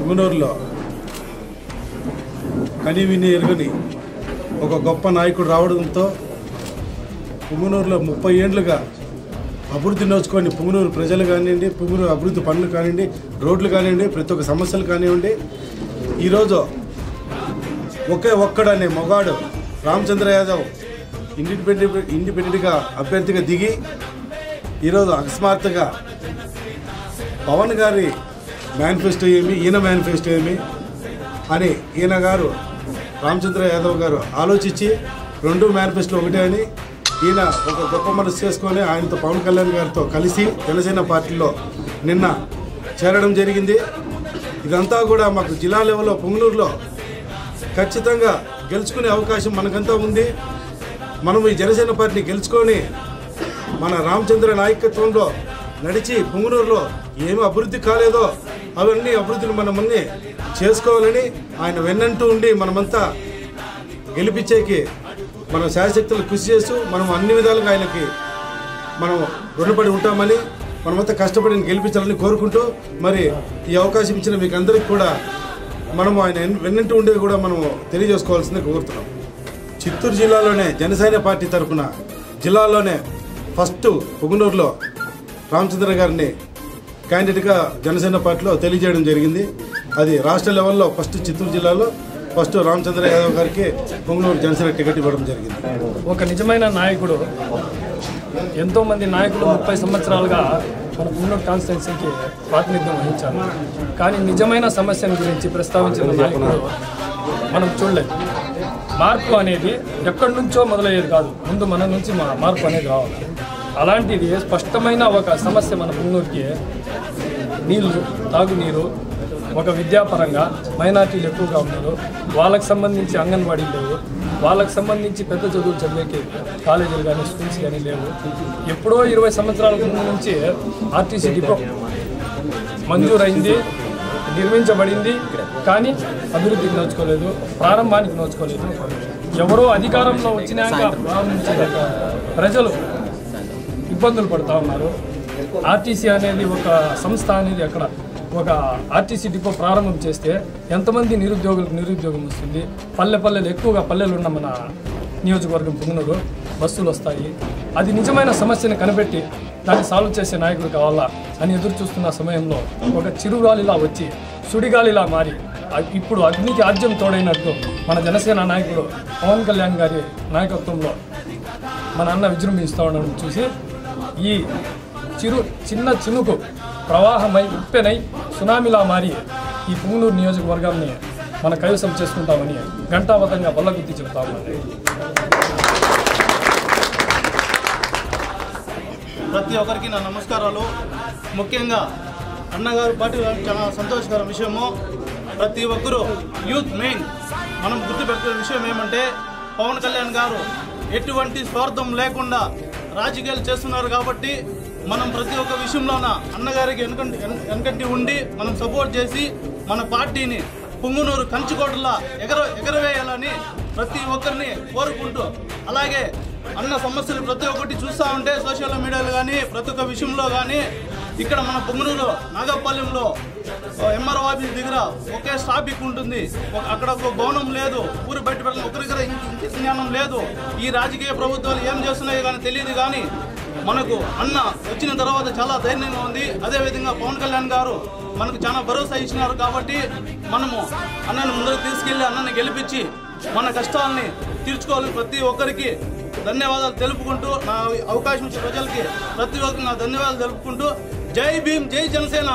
పుంగనూరులో కని విని ఎరుగని ఒక గొప్ప నాయకుడు రావడంతో పుంగనూరులో ముప్పై ఏండ్లుగా అభివృద్ధి నోచుకొని పుంగనూరు ప్రజలు కానివ్వండి పుంగనూరు అభివృద్ధి పనులు కానివ్వండి రోడ్లు కానివ్వండి ప్రతి ఒక్క సమస్యలు కానివ్వండి ఈరోజు ఒకే ఒక్కడనే మొగాడు రామచంద్ర యాదవ్ ఇండిపెండెంట్ ఇండిపెండెంట్గా అభ్యర్థిగా దిగి ఈరోజు అకస్మాత్తుగా పవన్ గారి మేనిఫెస్టో ఏమి ఈయన మేనిఫెస్టో ఏమి అని ఈయన గారు రామచంద్ర యాదవ్ గారు ఆలోచించి రెండు మేనిఫెస్టో ఒకటే అని ఈయన ఒక గొప్ప మనసు చేసుకొని ఆయనతో పవన్ కళ్యాణ్ గారితో కలిసి జనసేన పార్టీలో నిన్న చేరడం జరిగింది ఇదంతా కూడా మాకు జిల్లా లెవెల్లో పొంగనూరులో ఖచ్చితంగా గెలుచుకునే అవకాశం మనకంతా ఉంది మనం ఈ జనసేన పార్టీని గెలుచుకొని మన రామచంద్ర నాయకత్వంలో నడిచి పుంగనూరులో ఏమి అభివృద్ధి కాలేదో అవన్నీ అభివృద్ధిని మనమన్నీ చేసుకోవాలని ఆయన వెన్నంటూ ఉండి మనమంతా గెలిపించేకి మనం శాయశక్తులు కృషి చేస్తూ మనం అన్ని విధాలుగా ఆయనకి మనం రుణపడి ఉంటామని మనమంతా కష్టపడి ఆయన గెలిపించాలని కోరుకుంటూ మరి ఈ అవకాశం ఇచ్చిన మీకు అందరికి కూడా మనం ఆయన వెన్నంటూ ఉండేది కూడా మనం తెలియజేసుకోవాల్సిందే కోరుతున్నాం చిత్తూరు జిల్లాలోనే జనసేన పార్టీ తరఫున జిల్లాలోనే ఫస్ట్ పుగునూరులో రామచంద్ర గారిని క్యాండిడేట్గా జనసేన పార్టీలో తెలియజేయడం జరిగింది అది రాష్ట్ర లెవెల్లో ఫస్ట్ చిత్తూరు జిల్లాలో ఫస్ట్ రామచంద్ర యాదవ్ గారికి పొంగనూరు జనసేన టికెట్ ఇవ్వడం జరిగింది ఒక నిజమైన నాయకుడు ఎంతోమంది నాయకులు ముప్పై సంవత్సరాలుగా మన పున్నూరు కాన్స్టిట్యున్సీకి ప్రాతినిధ్యం వహించారు కానీ నిజమైన సమస్యల గురించి ప్రస్తావించిన నాయకుడు మనం చూడలేదు మార్పు అనేది ఎక్కడి నుంచో మొదలయ్యేది కాదు ముందు మన నుంచి మా మార్పు అనేది రావాలి అలాంటిది స్పష్టమైన ఒక సమస్య మన పున్నూరుకి నీళ్లు తాగునీరు ఒక విద్యాపరంగా మైనార్టీలు ఎక్కువగా ఉన్నారు వాళ్ళకి సంబంధించి అంగన్వాడీలు లేవు వాళ్ళకి సంబంధించి పెద్ద చదువులు చదివేకి కాలేజీలు కానీ స్కూల్స్ కానీ లేవు ఎప్పుడో ఇరవై సంవత్సరాల ముందు నుంచి ఆర్టీసీ డిపో మంజూరైంది నిర్మించబడింది కానీ అభివృద్ధికి నోచుకోలేదు ప్రారంభానికి నోచుకోలేదు ఎవరో అధికారంలో వచ్చినాక ప్రారంభించాక ప్రజలు ఇబ్బందులు పడుతూ ఉన్నారు ఆర్టీసీ అనేది ఒక సంస్థ అనేది అక్కడ ఒక ఆర్టీసీ డిపో ప్రారంభం చేస్తే ఎంతమంది నిరుద్యోగులకు నిరుద్యోగం వస్తుంది పల్లె పల్లెలు ఎక్కువగా పల్లెలు ఉన్న మన నియోజకవర్గం పుంగనూరు బస్సులు వస్తాయి అది నిజమైన సమస్యను కనిపెట్టి దాన్ని సాల్వ్ చేసే నాయకుడు కావాలా అని ఎదురు చూస్తున్న సమయంలో ఒక చిరుగాలిలా వచ్చి సుడిగాలిలా మారి అ- ఇప్పుడు అగ్నికి ఆద్యం తోడైనట్టు మన జనసేన నాయకుడు పవన్ కళ్యాణ్ గారి నాయకత్వంలో మన అన్న విజృంభిస్తూ ఉండడం చూసి ఈ చిరు చిన్న చినుకు ప్రవాహమై ఉప్పెనై సునామీలా మారి ఈ పుంగనూరు నియోజకవర్గాన్ని మన కైవసం చేసుకుంటామని ఘంటావతంగా బల్లగుద్ది చెప్తా ఉన్నాను ప్రతి ఒక్కరికి నా నమస్కారాలు ముఖ్యంగా అన్నగారు పార్టీ చాలా సంతోషకర విషయము ప్రతి ఒక్కరూ యూత్ మెయిన్ మనం గుర్తుపెట్టే విషయం ఏమంటే పవన్ కళ్యాణ్ గారు ఎటువంటి స్వార్థం లేకుండా రాజకీయాలు చేస్తున్నారు కాబట్టి మనం ప్రతి ఒక్క విషయంలోన అన్నగారికి వెనకంటి వెన- వెనకంటి ఉండి మనం సపోర్ట్ చేసి మన పార్టీని పుంగునూరు కంచుకోటలా ఎగర ఎగరవేయాలని ప్రతి ఒక్కరిని కోరుకుంటూ అలాగే అన్న సమస్యలు ప్రతి ఒక్కటి చూస్తూ ఉంటే సోషల్ మీడియాలో కానీ ప్రతి ఒక్క విషయంలో కానీ ఇక్కడ మన పొంగునూరు నాగపాలెంలో ఎంఆర్ఓ ఆఫీస్ దగ్గర ఒకే ట్రాఫిక్ ఉంటుంది ఒక- అక్కడ ఒక భవనం లేదు ఊరు బయట పెట్టిన ఒకరికర ఇంటి జ్ఞానం లేదు ఈ రాజకీయ ప్రభుత్వాలు ఏం చేస్తున్నాయో కానీ తెలియదు కానీ మనకు అన్న వచ్చిన తర్వాత చాలా ధైర్యంగా ఉంది అదేవిధంగా పవన్ కళ్యాణ్ గారు మనకు చాలా భరోసా ఇచ్చినారు కాబట్టి మనము అన్నని ముందుకు తీసుకెళ్లి అన్నని గెలిపించి మన కష్టాలని తీర్చుకోవాలని ప్రతి ఒక్కరికి ధన్యవాదాలు తెలుపుకుంటూ నా అవకాశం ఇచ్చిన ప్రజలకి ప్రతి ఒక్కరికి నా ధన్యవాదాలు తెలుపుకుంటూ జై భీమ్ జై జనసేన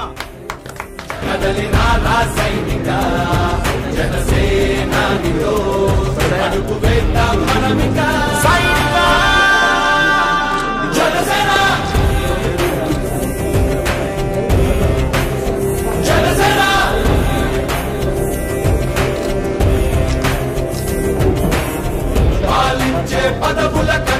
పాలించే పదవుల